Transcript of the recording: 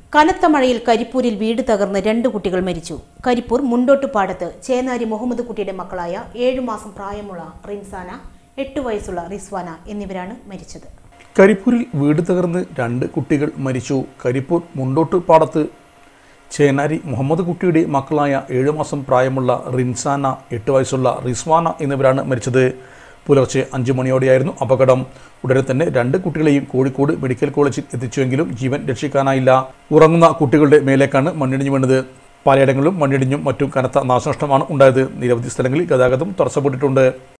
കനത്ത മഴയിൽ കരിപ്പൂരിൽ വീട് തകർന്ന് രണ്ട് കുട്ടികൾ മരിച്ചു കരിപ്പൂർ മുണ്ടോട്ടുപാടത്ത് ചേനാരി മുഹമ്മദ് കുട്ടിയുടെ മക്കളായ ഏഴു മാസം പ്രായമുള്ള റിൻസാന എട്ട് വയസ്സുള്ള റിസ്വാന എന്നിവരാണ് മരിച്ചത് കരിപ്പൂരിൽ വീട് തകർന്ന് രണ്ട് കുട്ടികൾ മരിച്ചു കരിപ്പൂർ മുണ്ടോട്ട് പാടത്ത് ചേനാരി മുഹമ്മദ് കുട്ടിയുടെ മക്കളായ ഏഴു മാസം പ്രായമുള്ള റിൻസാന എട്ട് വയസ്സുള്ള റിസ്വാന എന്നിവരാണ് മരിച്ചത് പുലർച്ചെ അഞ്ചു മണിയോടെയായിരുന്നു അപകടം ഉടനെ തന്നെ രണ്ട് കുട്ടികളെയും കോഴിക്കോട് മെഡിക്കൽ കോളേജിൽ എത്തിച്ചുവെങ്കിലും ജീവൻ രക്ഷിക്കാനായില്ല ഉറങ്ങുന്ന കുട്ടികളുടെ മേലേക്കാണ് മണ്ണിടിഞ്ഞു വീണത് പലയിടങ്ങളിലും മണ്ണിടിഞ്ഞും മറ്റും കനത്ത നാശനഷ്ടമാണ് ഉണ്ടായത് നിരവധി സ്ഥലങ്ങളിൽ ഗതാഗതം തടസ്സപ്പെട്ടിട്ടുണ്ട്